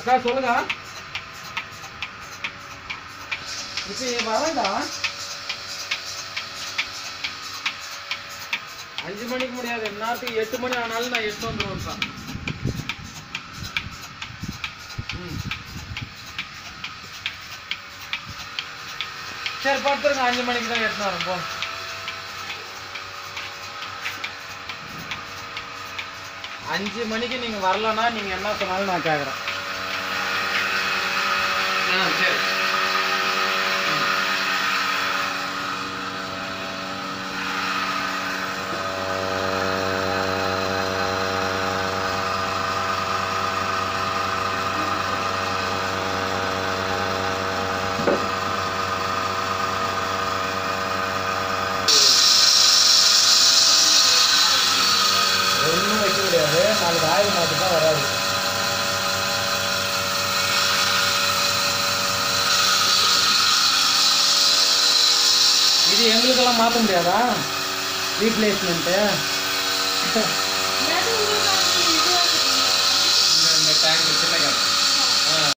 அக்கா சொல்லுங்க இப்போ வரேன்டா அஞ்சு மணிக்கு முடியாது நேரத்துக்கு எட்டு மணி ஆனாலும் நான் எட்டு வந்துடுவேன்க்கா ம் சரி படுத்துருங்க அஞ்சு மணிக்கு தான் எட்டு வரேன் போ அஞ்சு மணிக்கு நீங்கள் வரலன்னா நீங்கள் என்ன சொன்னாலும் நான் கேட்குறேன் ஆ சரி ஒன்றும் வைக்க முடியாது நாளைக்கு ஆயில் மாற்றி தான் வராது இது எங்களுக்கெல்லாம் மாற்ற முடியாதா ரீப்ளேஸ்மெண்ட்டு